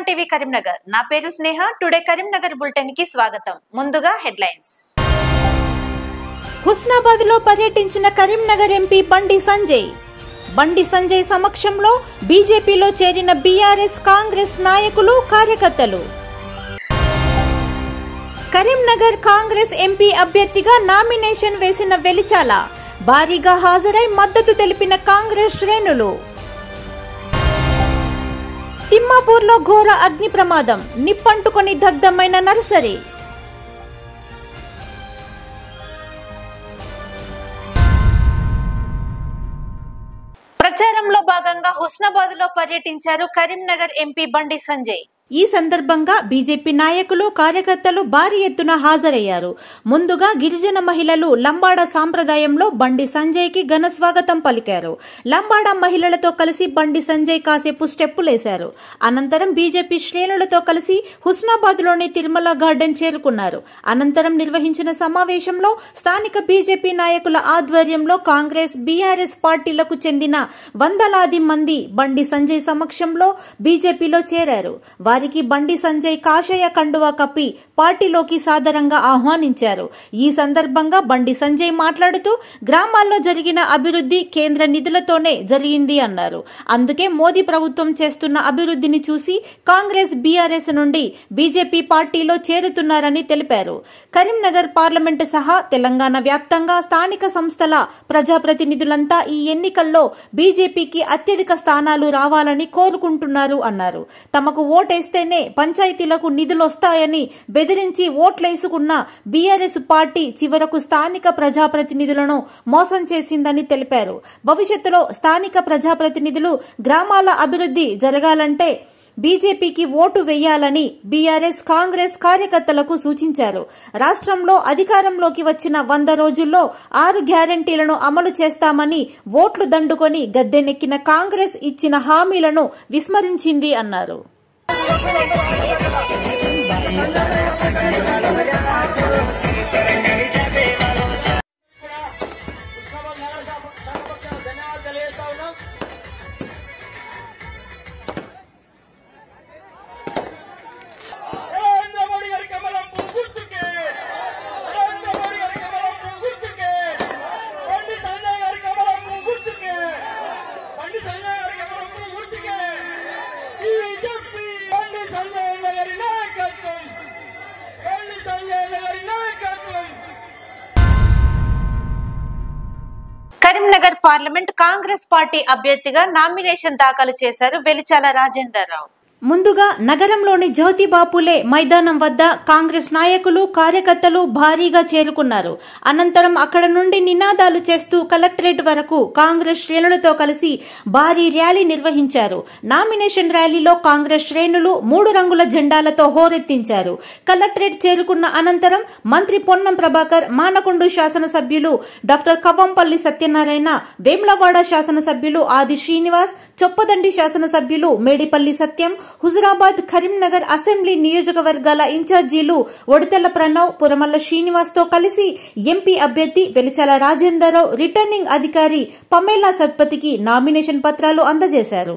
one TV Karimnagar నా పేరు స్నేహ today Karimnagar bulletin కి స్వాగతం ముందుగా హెడ్లైన్స్ హుస్నాబాద్ లో పర్యటించిన కరీంనగర్ ఎంపీ బండి సంజయ్ బండి సంజయ్ సమక్షంలో బీజేపీలో చేరిన బీఆర్ఎస్ కాంగ్రెస్ నాయకులు కార్యకర్తలు కరీంనగర్ కాంగ్రెస్ ఎంపీ అభ్యర్థిగా నామినేషన్ వేసిన వెలిచాల భారీగా హాజరై మద్దతు తెలిపిన కాంగ్రెస్ శ్రేణులు తిమ్మాపూర్లో ఘోర అగ్ని ప్రమాదం నిప్పంటుకొని దగ్ధమైన నర్సరీ ప్రచారంలో భాగంగా హుస్నాబాద్ లో పర్యటించారు కరీంనగర్ ఎంపీ బండి సంజయ్ ఈ సందర్భంగా బీజేపీ నాయకులు కార్యకర్తలు భారీ ఎత్తున హాజరయ్యారు ముందుగా గిరిజన మహిళలు లంబాడ సాంప్రదాయంలో బండి సంజయ్ కి ఘన స్వాగతం పలికారు లంబాడ మహిళలతో కలిసి బండి సంజయ్ కాసేపు స్టెప్పులేశారు అనంతరం బీజేపీ శ్రేణులతో కలిసి హుస్నాబాద్ లోని తిరుమల గార్డెన్ చేరుకున్నారు అనంతరం నిర్వహించిన సమావేశంలో స్థానిక బీజేపీ నాయకుల ఆధ్వర్యంలో కాంగ్రెస్ బీఆర్ఎస్ పార్టీలకు చెందిన వందలాది మంది బండి సంజయ్ సమక్షంలో బీజేపీలో చేరారు వారికి బండి సంజయ్ కాషాయ కండువా కప్పి పార్టీలోకి సాదరంగా ఆహ్వానించారు ఈ సందర్భంగా బండి సంజయ్ మాట్లాడుతూ గ్రామాల్లో జరిగిన అభివృద్ధి కేంద్ర నిధులతోనే జరిగింది అన్నారు అందుకే మోదీ ప్రభుత్వం చేస్తున్న అభివృద్ధిని చూసి కాంగ్రెస్ బీఆర్ఎస్ నుండి బీజేపీ పార్టీలో చేరుతున్నారని తెలిపారు కరీంనగర్ పార్లమెంటు సహా తెలంగాణ వ్యాప్తంగా స్థానిక సంస్థల ప్రజాప్రతినిధులంతా ఈ ఎన్నికల్లో బీజేపీకి అత్యధిక స్థానాలు రావాలని కోరుకుంటున్నారు అన్నారు తమకు ఓటేస్తేనే పంచాయతీలకు నిధులొస్తాయని బెదిరించి ఓట్లేసుకున్న బీఆర్ఎస్ పార్టీ చివరకు స్థానిక ప్రజాప్రతినిధులను మోసం చేసిందని తెలిపారు భవిష్యత్తులో స్థానిక ప్రజాప్రతినిధులు గ్రామాల అభివృద్ధి జరగాలంటే బీజేపీకి ఓటు వేయాలని బీఆర్ఎస్ కాంగ్రెస్ కార్యకర్తలకు సూచించారు రాష్ట్రంలో అధికారంలోకి వచ్చిన వంద రోజుల్లో ఆరు గ్యారంటీలను అమలు చేస్తామని ఓట్లు దండుకొని గద్దెనెక్కిన కాంగ్రెస్ ఇచ్చిన హామీలను విస్మరించింది అన్నారు నరేంద్ర మోడీ గారి కమలం గుర్తుకే నరేంద్ర మోడీ గారి కమలం గుర్తుకే బండి సంజయ్ గారి కమలం గుర్తుకే బండి సంజయ్ గారి కమలం గుర్తుకే బీజేపీ బండి సంజయ్ గారి నాయకత్వం బండి సంజయ్ గారి నాయకత్వం కరీంనగర్ పార్లమెంట్ కాంగ్రెస్ పార్టీ అభ్యర్థిగా నామినేషన్ దాఖలు చేశారు వెలిచాల రాజేందర్ రావు ముందుగా నగరంలోని జ్యోతిబాపులే మైదానం వద్ద కాంగ్రెస్ నాయకులు కార్యకర్తలు భారీగా చేరుకున్నారు అనంతరం అక్కడ నుండి నినాదాలు చేస్తూ కలెక్టరేట్ వరకు కాంగ్రెస్ శ్రేణులతో కలిసి భారీ ర్యాలీ నిర్వహించారు నామినేషన్ ర్యాలీలో కాంగ్రెస్ శ్రేణులు మూడు రంగుల జెండాలతో హోరెత్తించారు కలెక్టరేట్ చేరుకున్న అనంతరం మంత్రి పొన్నం ప్రభాకర్ మానకొండ శాసనసభ్యులు డాక్టర్ కవ్వంపల్లి సత్యనారాయణ వేములవాడ శాసనసభ్యులు ఆది శ్రీనివాస్ చొప్పదండి శాసనసభ్యులు మేడిపల్లి సత్యం హుజురాబాద్ కరీంనగర్ అసెంబ్లీ నియోజకవర్గాల ఇన్ఛార్జీలు ఒడితెల్ల ప్రణవ్ పురమల్ల శ్రీనివాస్ తో కలిసి ఎంపీ అభ్యర్థి వెలిచాల రాజేందర్రావు రిటర్నింగ్ అధికారి పమేలా సత్పతికి నామినేషన్ పత్రాలు అందజేశారు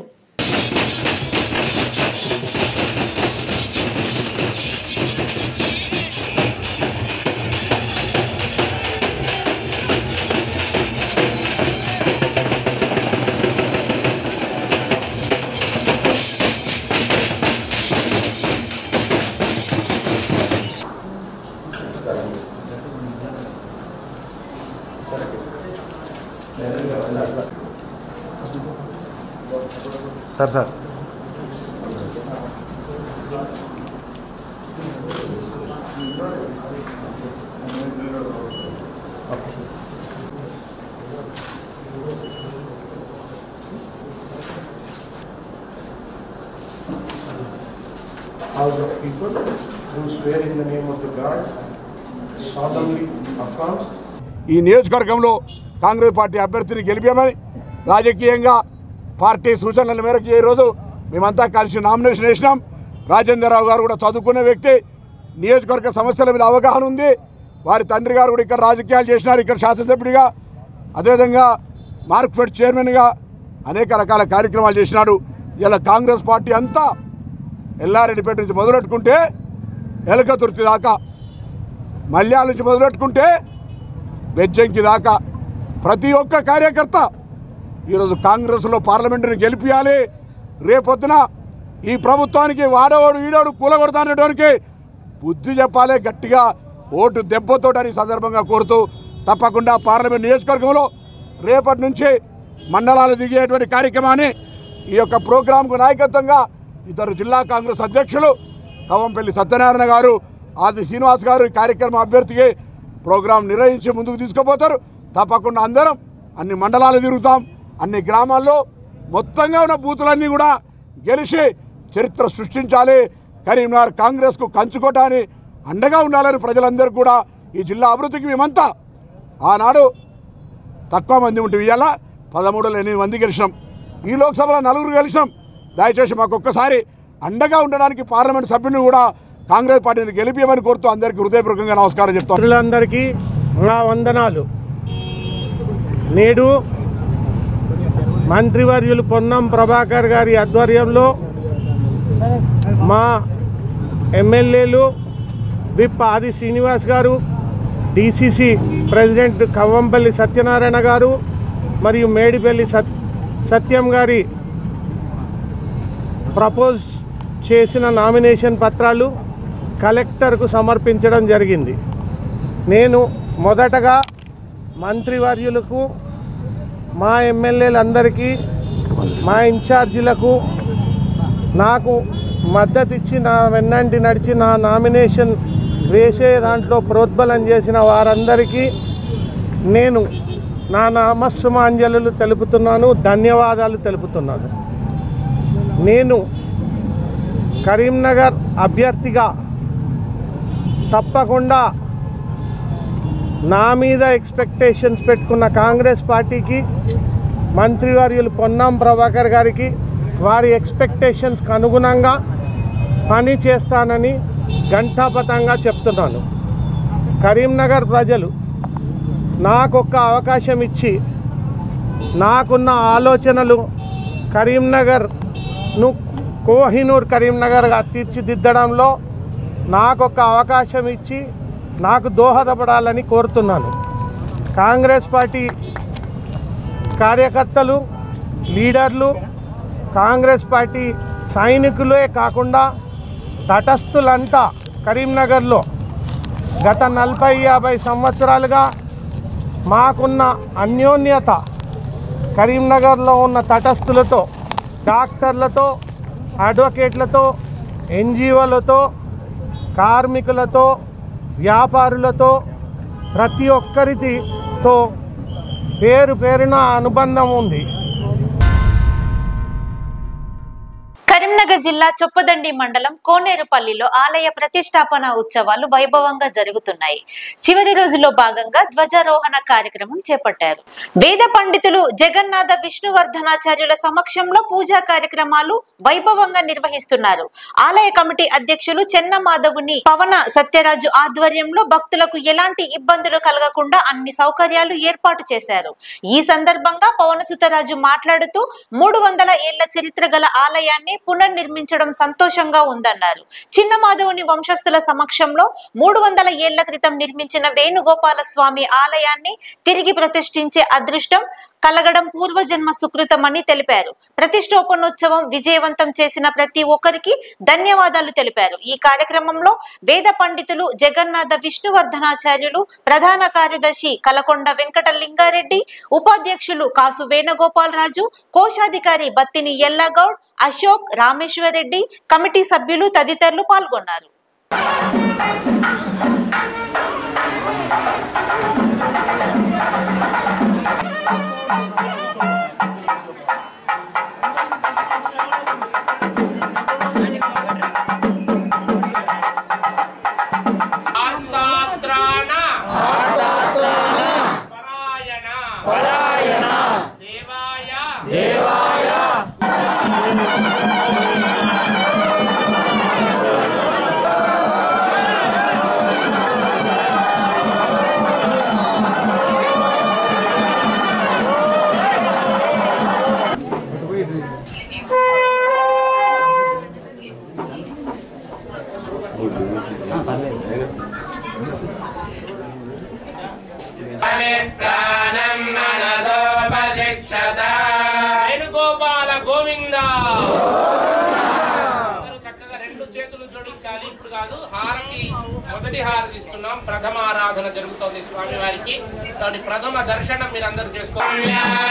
sir sir all the people who swear in the name of the God solemnly affirm ఈ నియోజకవర్గంలో కాంగ్రెస్ పార్టీ అభ్యర్థిని గెలిపామని రాజకీయంగా పార్టీ సూచనల మేరకు ఈరోజు మేమంతా కలిసి నామినేషన్ వేసినాం రాజేంద్రరావు గారు కూడా చదువుకునే వ్యక్తి నియోజకవర్గ సమస్యల మీద అవగాహన ఉంది వారి తండ్రి గారు కూడా ఇక్కడ రాజకీయాలు చేసినారు ఇక్కడ శాసనసభ్యుడిగా అదేవిధంగా మార్క్ఫెడ్ చైర్మన్గా అనేక రకాల కార్యక్రమాలు చేసినాడు ఇలా కాంగ్రెస్ పార్టీ అంతా ఎల్లారెడ్డిపేట నుంచి మొదలెట్టుకుంటే ఎలకతుర్తి దాకా మల్యాల నుంచి మొదలెట్టుకుంటే బెజ్జంకి దాకా ప్రతి ఒక్క కార్యకర్త ఈరోజు కాంగ్రెస్లో పార్లమెంటుని గెలిపించాలి రేపొద్దున ఈ ప్రభుత్వానికి వాడవాడు ఈడోడు కూలగొడతానడానికి బుద్ధి చెప్పాలి గట్టిగా ఓటు దెబ్బతోటని ఈ సందర్భంగా కోరుతూ తప్పకుండా పార్లమెంట్ నియోజకవర్గంలో రేపటి నుంచి మండలాలు దిగేటువంటి కార్యక్రమాన్ని ఈ యొక్క ప్రోగ్రాంకు నాయకత్వంగా ఇద్దరు జిల్లా కాంగ్రెస్ అధ్యక్షులు కవంపల్లి సత్యనారాయణ గారు ఆది శ్రీనివాస్ గారు ఈ కార్యక్రమం అభ్యర్థికి ప్రోగ్రాం నిర్వహించి ముందుకు తీసుకుపోతారు తప్పకుండా అందరం అన్ని మండలాలు తిరుగుతాం అన్ని గ్రామాల్లో మొత్తంగా ఉన్న బూతులన్నీ కూడా గెలిచి చరిత్ర సృష్టించాలి కరీంనగర్ కాంగ్రెస్కు కంచుకోటాన్ని అండగా ఉండాలని ప్రజలందరూ కూడా ఈ జిల్లా అభివృద్ధికి మేమంతా ఆనాడు తక్కువ మంది ఉంటే ఇవాళ పదమూడులో ఎనిమిది మంది గెలిచినాం ఈ లోక్సభలో నలుగురు గెలిచినాం దయచేసి మాకు ఒక్కసారి అండగా ఉండడానికి పార్లమెంట్ సభ్యుని కూడా కాంగ్రెస్ పార్టీని గెలిపించమని కోరుతూ అందరికీ హృదయపూర్వకంగా నమస్కారం చెప్తాను మిత్రులందరికీ నా వందనాలు నేడు మంత్రివర్యులు పొన్నం ప్రభాకర్ గారి ఆధ్వర్యంలో మా ఎమ్మెల్యేలు విప్ ఆది శ్రీనివాస్ గారు డిసిసి ప్రెసిడెంట్ కవ్వంపల్లి సత్యనారాయణ గారు మరియు మేడిపల్లి సత్ సత్యం గారి ప్రపోజ్ చేసిన నామినేషన్ పత్రాలు కలెక్టర్కు సమర్పించడం జరిగింది నేను మొదటగా మంత్రివర్యులకు మా ఎమ్మెల్యేలందరికీ మా ఇన్ఛార్జీలకు నాకు మద్దతు ఇచ్చి నా వెన్నంటి నడిచి నా నామినేషన్ వేసే దాంట్లో ప్రోద్బలం చేసిన వారందరికీ నేను నా నామస్సుమాంజలు తెలుపుతున్నాను ధన్యవాదాలు తెలుపుతున్నాను నేను కరీంనగర్ అభ్యర్థిగా తప్పకుండా నా మీద ఎక్స్పెక్టేషన్స్ పెట్టుకున్న కాంగ్రెస్ పార్టీకి మంత్రివర్యులు పొన్నం ప్రభాకర్ గారికి వారి ఎక్స్పెక్టేషన్స్కి అనుగుణంగా పని చేస్తానని ఘంటాపథంగా చెప్తున్నాను కరీంనగర్ ప్రజలు నాకొక్క అవకాశం ఇచ్చి నాకున్న ఆలోచనలు కరీంనగర్ను కోహినూర్ కరీంనగర్గా తీర్చిదిద్దడంలో నాకొక అవకాశం ఇచ్చి నాకు దోహదపడాలని కోరుతున్నాను కాంగ్రెస్ పార్టీ కార్యకర్తలు లీడర్లు కాంగ్రెస్ పార్టీ సైనికులే కాకుండా తటస్థులంతా కరీంనగర్లో గత నలభై యాభై సంవత్సరాలుగా మాకున్న అన్యోన్యత కరీంనగర్లో ఉన్న తటస్థులతో డాక్టర్లతో అడ్వకేట్లతో ఎన్జిఓలతో కార్మికులతో వ్యాపారులతో ప్రతి ఒక్కరితో పేరు పేరున అనుబంధం ఉంది కరీంనగర్ జిల్లా చొప్పదండి మండలం కోనేరుపల్లిలో ఆలయ ప్రతిష్టాపన ఉత్సవాలు వైభవంగా జరుగుతున్నాయి చివరి రోజులో భాగంగా ధ్వజారోహణ కార్యక్రమం చేపట్టారు వేద పండితులు జగన్నాథ విష్ణువర్ధనాచార్యుల సమక్షంలో పూజా కార్యక్రమాలు వైభవంగా నిర్వహిస్తున్నారు ఆలయ కమిటీ అధ్యక్షులు చెన్న మాధవుని పవన సత్యరాజు ఆధ్వర్యంలో భక్తులకు ఎలాంటి ఇబ్బందులు కలగకుండా అన్ని సౌకర్యాలు ఏర్పాటు చేశారు ఈ సందర్భంగా పవన సుతరాజు మాట్లాడుతూ మూడు వందల ఏళ్ల చరిత్ర గల ఆలయాన్ని పునర్నిర్మించడం సంతోషంగా ఉందన్నారు చిన్న మాధవుని వంశస్థుల సమక్షంలో మూడు వందల ఏళ్ల క్రితం నిర్మించిన వేణుగోపాల స్వామి ఆలయాన్ని తిరిగి ప్రతిష్ఠించే అదృష్టం కలగడం పూర్వజన్మ సుకృతమని తెలిపారు ప్రతిష్ఠోపనోత్సవం విజయవంతం చేసిన ప్రతి ఒక్కరికి ధన్యవాదాలు తెలిపారు ఈ కార్యక్రమంలో వేద పండితులు జగన్నాథ విష్ణువర్ధనాచార్యులు ప్రధాన కార్యదర్శి కలకొండ వెంకట లింగారెడ్డి ఉపాధ్యక్షులు కాసు వేణుగోపాల్ రాజు కోశాధికారి బత్తిని ఎల్లగౌడ్ అశోక్ రామేశ్వరరెడ్డి కమిటీ సభ్యులు తదితరులు పాల్గొన్నారు ఆర్తాత్రాణ పరాయణ పరాయణ దేవాయ దేవాయ ప్రాణం మనసోపశిక్షత వేణుగోపాల గోవింద అందరూ చక్కగా రెండు చేతులు జోడించాలి ఇప్పుడు కాదు హారతి మొదటి హారతి ఇస్తున్నాం ప్రథమ ఆరాధన జరుగుతోంది స్వామి వారికి కాబట్టి ప్రథమ దర్శనం మీరు అందరూ చేసుకోవాలి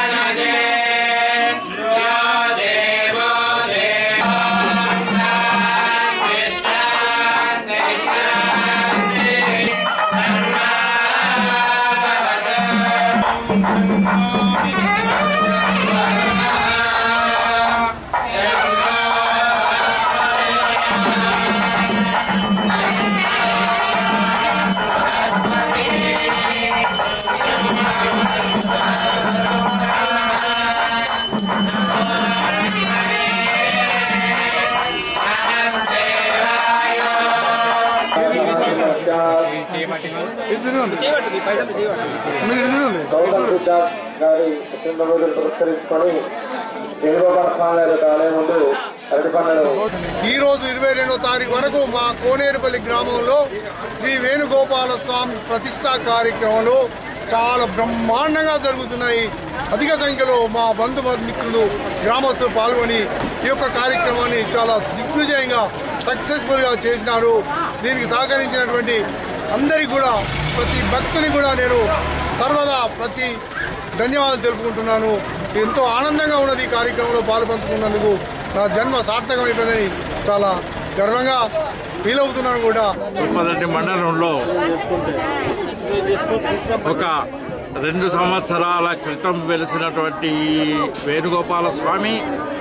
గౌతమ్ బుద్ధ గారి పుట్టినరోజును పురస్కరించుకొని వేణుగోపాల స్వామి గారి యొక్క ఆలయం ముందు అరటి పండుగ ఈ రోజు ఇరవై రెండో తారీఖు వరకు మా కోనేరుపల్లి గ్రామంలో శ్రీ వేణుగోపాల స్వామి ప్రతిష్టా కార్యక్రమంలో చాలా బ్రహ్మాండంగా జరుగుతున్నాయి అధిక సంఖ్యలో మా బంధు మిత్రులు గ్రామస్తులు పాల్గొని ఈ యొక్క కార్యక్రమాన్ని చాలా దిగ్విజయంగా సక్సెస్ఫుల్గా చేసినారు దీనికి సహకరించినటువంటి అందరికీ కూడా ప్రతి భక్తుని కూడా నేను సర్వదా ప్రతి ధన్యవాదాలు తెలుపుకుంటున్నాను ఎంతో ఆనందంగా ఉన్నది ఈ కార్యక్రమంలో పాలు పంచుకున్నందుకు నా జన్మ సార్థకమైపోయిందని చాలా గర్వంగా ఫీల్ అవుతున్నాను కూడా చుప్పదండి మండలంలో ఒక రెండు సంవత్సరాల క్రితం వెలిసినటువంటి ఈ వేణుగోపాల స్వామి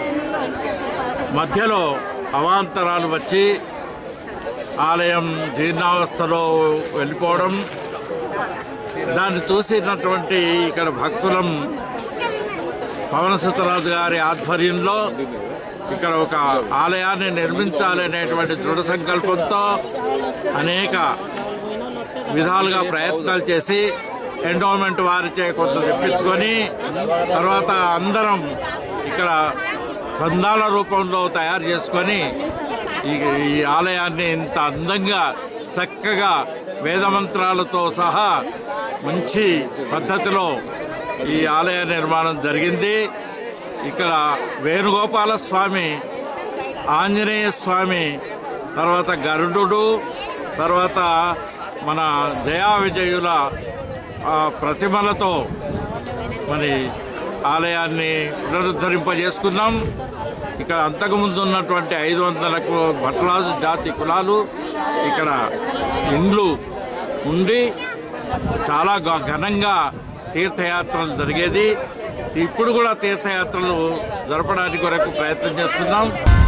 మధ్యలో అవాంతరాలు వచ్చి ఆలయం జీర్ణావస్థలో వెళ్ళిపోవడం దాన్ని చూసినటువంటి ఇక్కడ భక్తులం పవన సుతరాజు గారి ఆధ్వర్యంలో ఇక్కడ ఒక ఆలయాన్ని నిర్మించాలనేటువంటి దృఢ సంకల్పంతో అనేక విధాలుగా ప్రయత్నాలు చేసి ఎండోమెంట్ వారిచే కొంత తెప్పించుకొని తర్వాత అందరం ఇక్కడ చందాల రూపంలో తయారు చేసుకొని ఈ ఈ ఆలయాన్ని ఇంత అందంగా చక్కగా వేదమంత్రాలతో సహా మంచి పద్ధతిలో ఈ ఆలయ నిర్మాణం జరిగింది ఇక్కడ వేణుగోపాల స్వామి ఆంజనేయ స్వామి తర్వాత గరుడు తర్వాత మన జయా విజయుల ఆ, ప్రతిమలతో మరి ఆలయాన్ని పునరుద్ధరింపజేసుకున్నాం ఇక్కడ అంతకుముందు ఉన్నటువంటి ఐదు వందలకు భట్రాజు జాతి కులాలు ఇక్కడ ఇండ్లు ఉండి చాలా ఘ- ఘనంగా తీర్థయాత్రలు జరిగేది ఇప్పుడు కూడా తీర్థయాత్రలు జరపడానికి కొరకు ప్రయత్నం చేస్తున్నాం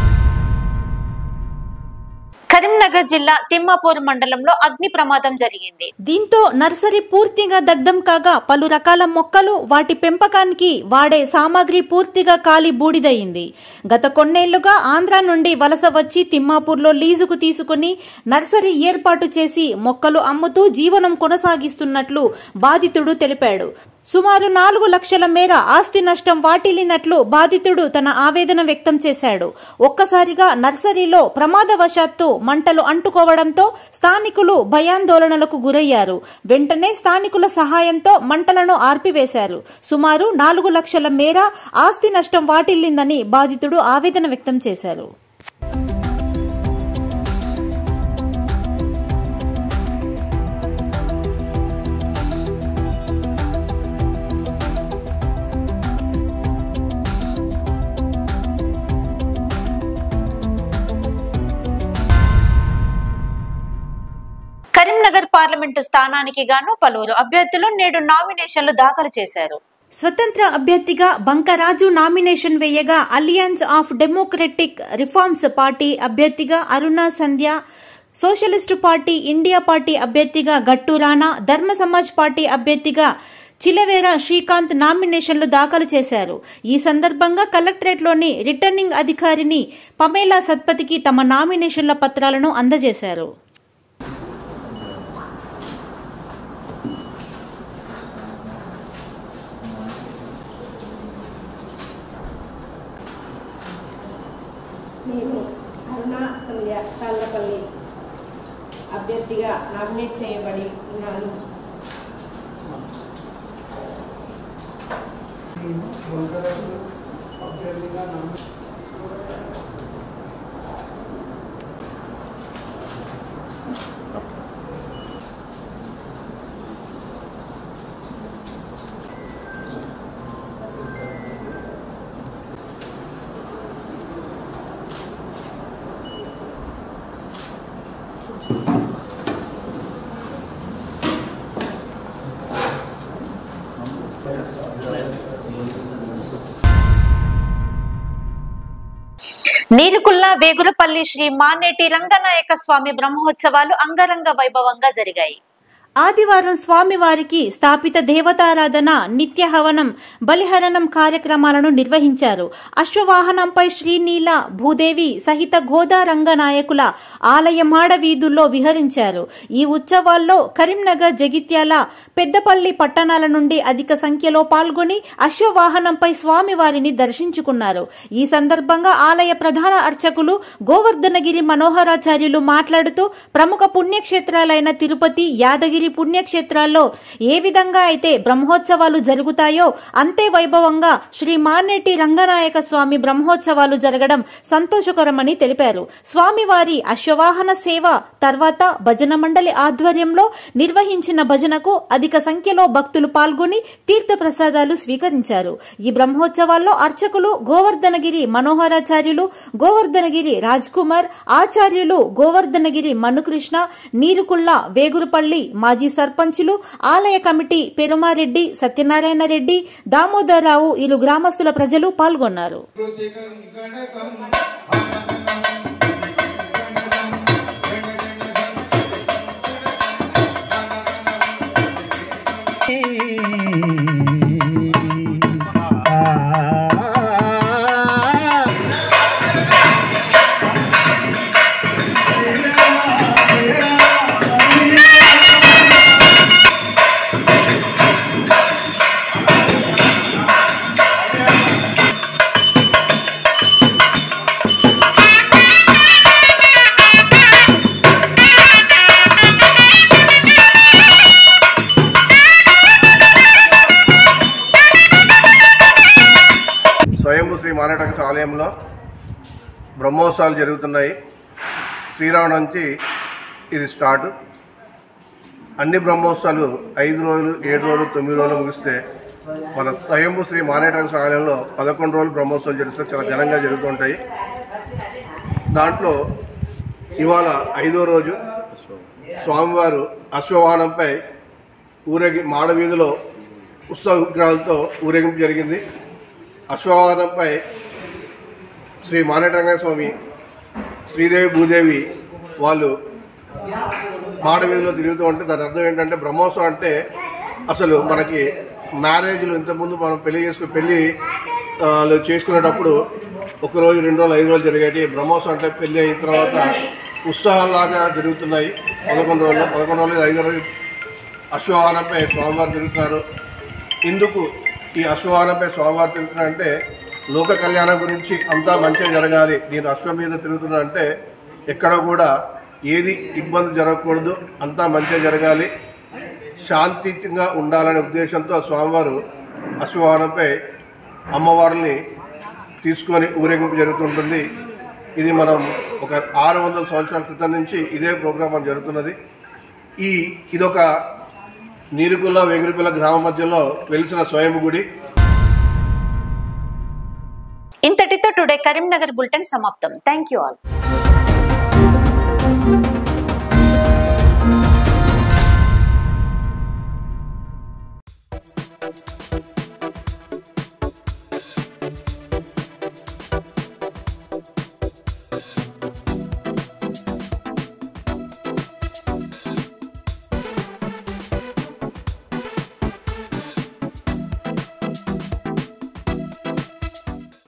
కరీంనగర్ జిల్లా తిమ్మాపూర్ మండలంలో అగ్ని ప్రమాదం జరిగింది దీంతో నర్సరీ పూర్తిగా దగ్ధం కాగా పలు రకాల మొక్కలు వాటి పెంపకానికి వాడే సామాగ్రి పూర్తిగా కాలి బూడిదయింది గత కొన్నేళ్లుగా ఆంధ్ర నుండి వలస వచ్చి తిమ్మాపూర్లో లీజుకు తీసుకుని నర్సరీ ఏర్పాటు చేసి మొక్కలు అమ్ముతూ జీవనం కొనసాగిస్తున్నట్లు బాధితుడు తెలిపాడు సుమారు నాలుగు లక్షల మేర ఆస్తి నష్టం వాటిల్లినట్లు బాధితుడు తన ఆవేదన వ్యక్తం చేశాడు ఒక్కసారిగా నర్సరీలో ప్రమాదవశాత్తు మంటలు అంటుకోవడంతో స్థానికులు భయాందోళనలకు గురయ్యారు వెంటనే స్థానికుల సహాయంతో మంటలను ఆర్పివేశారు సుమారు నాలుగు లక్షల మేర ఆస్తి నష్టం వాటిల్లిందని బాధితుడు ఆవేదన వ్యక్తం చేశారు కరీంనగర్ పార్లమెంటు స్థానానికి గాను పలువురు అభ్యర్థులు నేడు నామినేషన్లు దాఖలు చేశారు స్వతంత్ర అభ్యర్థిగా బంకరాజు నామినేషన్ వేయగా Alliance of Democratic Reforms Party అభ్యర్థిగా Aruna Sandhya Socialist Party India party అభ్యర్థిగా గట్టు రాణా ధర్మ సమాజ్ పార్టీ అభ్యర్థిగా చిలవేర శ్రీకాంత్ నామినేషన్లు దాఖలు చేశారు ఈ సందర్భంగా కలెక్టరేట్లోని రిటర్నింగ్ అధికారిని పమేలా సత్పతికి తమ నామినేషన్ల పత్రాలను అందజేశారు నేను అరుణ సంధ్య తాళ్ళపల్లి అభ్యర్థిగా నామినేట్ చేయబడి ఉన్నాను నేను బొంకరస్ అభ్యర్థిగా నమ్ము నీరుకుల్లా వేగులపల్లి శ్రీ మానేటి రంగనాయక స్వామి బ్రహ్మోత్సవాలు అంగరంగ వైభవంగా జరిగాయి ఆదివారం స్వామివారికి స్థాపిత దేవతారాధన నిత్య హవనం బలిహరణం కార్యక్రమాలను నిర్వహించారు అశ్వవాహనంపై శ్రీనీల భూదేవి సహిత గోదా రంగనాయకుల ఆలయ మాడ వీధుల్లో విహరించారు ఈ ఉత్సవాల్లో కరీంనగర్ జగిత్యాల పెద్దపల్లి పట్టణాల నుండి అధిక సంఖ్యలో పాల్గొని అశ్వవాహనంపై స్వామివారిని దర్శించుకున్నారు ఈ సందర్భంగా ఆలయ ప్రధాన అర్చకులు గోవర్ధనగిరి మనోహరాచార్యులు మాట్లాడుతూ ప్రముఖ పుణ్యక్షేత్రాలైన తిరుపతి యాదగిరి పుణ్యక్షేత్రాల్లో ఏ విధంగా అయితే బ్రహ్మోత్సవాలు జరుగుతాయో అంతే వైభవంగా శ్రీ మానేటి రంగనాయక స్వామి బ్రహ్మోత్సవాలు జరగడం సంతోషకరమని తెలిపారు స్వామివారి అశ్వవాహన సేవ తర్వాత భజన మండలి ఆధ్వర్యంలో నిర్వహించిన భజనకు అధిక సంఖ్యలో భక్తులు పాల్గొని తీర్థ ప్రసాదాలు స్వీకరించారు ఈ బ్రహ్మోత్సవాల్లో అర్చకులు గోవర్ధనగిరి మనోహరాచార్యులు గోవర్ధనగిరి రాజ్ కుమార్ ఆచార్యులు గోవర్ధనగిరి మనుకృష్ణ నీరుకుళ్ళ వేగురుపల్లి మాజీ సర్పంచులు ఆలయ కమిటీ పెరుమారెడ్డి సత్యనారాయణ రెడ్డి దామోదరరావు ఇరు గ్రామస్తుల ప్రజలు పాల్గొన్నారు స్వయంభూ శ్రీ మారేటక ఆలయంలో బ్రహ్మోత్సవాలు జరుగుతున్నాయి శ్రీరామ నుంచి ఇది స్టార్ట్ అన్ని బ్రహ్మోత్సవాలు ఐదు రోజులు ఏడు రోజులు తొమ్మిది రోజులు ముగిస్తే మన స్వయంభూ శ్రీ మారేటక ఆలయంలో పదకొండు రోజులు బ్రహ్మోత్సవాలు జరుగుతాయి చాలా ఘనంగా జరుగుతుంటాయి దాంట్లో ఇవాళ ఐదో రోజు స్వామివారు అశ్వవాహనంపై ఊరేగి మాడవీధిలో ఉత్సవ విగ్రహాలతో ఊరేగింపు జరిగింది అశ్వవాహనంపై శ్రీ మానేటరంగ స్వామి శ్రీదేవి భూదేవి వాళ్ళు మాడవీధిలో తిరుగుతూ ఉంటే దాని అర్థం ఏంటంటే బ్రహ్మోత్సవం అంటే అసలు మనకి మ్యారేజ్లు ఇంతకుముందు మనం పెళ్లి చేసుకుని పెళ్లి ఆ, లో చేసుకునేటప్పుడు ఒక రోజు రెండు రోజులు ఐదు రోజులు జరిగేటి బ్రహ్మోత్సవం అంటే పెళ్లి అయిన తర్వాత ఉత్సాహాలాగా జరుగుతున్నాయి పదకొండు రోజులు పదకొండు రోజులు ఐదు రోజులు అశ్వవాహనంపై స్వామివారు తిరుగుతున్నారు ఇందుకు ఈ అశ్వవాహనంపై స్వామివారు తిరుగుతున్నారంటే లోక కళ్యాణం గురించి అంతా మంచిగా జరగాలి నేను అశ్వం మీద తిరుగుతున్నా అంటే ఎక్కడ కూడా ఏది ఇబ్బంది జరగకూడదు అంతా మంచిగా జరగాలి శాంతిగా ఉండాలనే ఉద్దేశంతో స్వామివారు అశ్వవాహనంపై అమ్మవారిని తీసుకొని ఊరేగింపు జరుగుతుంటుంది ఇది మనం ఒక ఆరు వందల సంవత్సరాల క్రితం నుంచి ఇదే ప్రోగ్రాం జరుగుతున్నది ఈ ఇదొక నీరుకుల్ల వెగురుపిల్ల గ్రామం మధ్యలో వెలిసిన స్వయం గుడి ఇంతటితో టుడే కరీంనగర్ బులెటిన్ సమాప్తం థ్యాంక్ యూ ఆల్